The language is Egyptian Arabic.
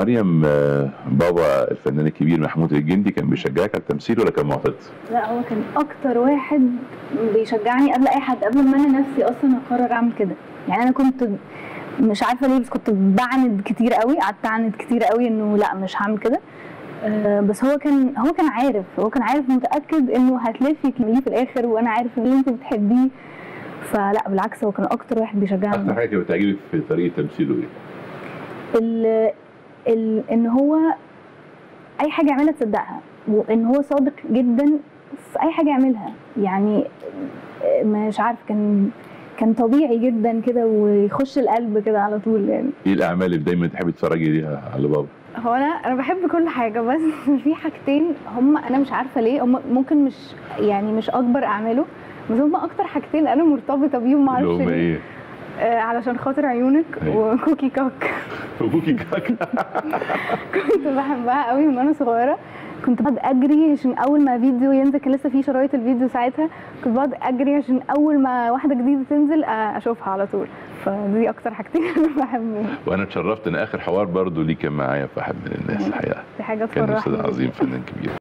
مريم آه، بابا الفنان الكبير محمود الجندي كان بيشجعك على التمثيل ولا كان معترض؟ لا هو كان اكتر واحد بيشجعني قبل اي حد قبل ما انا نفسي اصلا اقرر اعمل كده يعني انا كنت مش عارفه ليه بس كنت بعند كتير قوي قعدت اعند كتير قوي انه لا مش هعمل كده آه، بس هو كان هو كان عارف هو كان عارف متاكد انه هتلفي تكمليه في الاخر وانا عارف ان اللي انت بتحبيه فلا بالعكس هو كان اكتر واحد بيشجعني اكتر حاجه كانت بتعجبك في طريقه تمثيله ايه؟ ال ال ان هو اي حاجه يعملها تصدقها وان هو صادق جدا في اي حاجه يعملها يعني مش عارف كان كان طبيعي جدا كده ويخش القلب كده على طول يعني ايه الاعمال اللي دايما تحبي تتفرجي ليها على بابا؟ هو انا انا بحب كل حاجه بس في حاجتين هم انا مش عارفه ليه هم ممكن مش يعني مش اكبر اعماله بس هم اكتر حاجتين انا مرتبطه بيهم اللي معرفش هم ليه ايه؟ آه علشان خاطر عيونك أيوة. وكوكي كاك ابوكي كاكا كنت بحبها قوي من وانا صغيره كنت بقعد اجري عشان اول ما فيديو ينزل كان لسه في شرايط الفيديو ساعتها كنت بقعد اجري عشان اول ما واحده جديده تنزل آه، اشوفها على طول فدي اكتر حاجتين انا بحبهم وانا اتشرفت ان اخر حوار برضو ليه كان معايا في احد من الناس الحقيقه دي حاجه كان استاذ تفرحني عظيم فنان كبير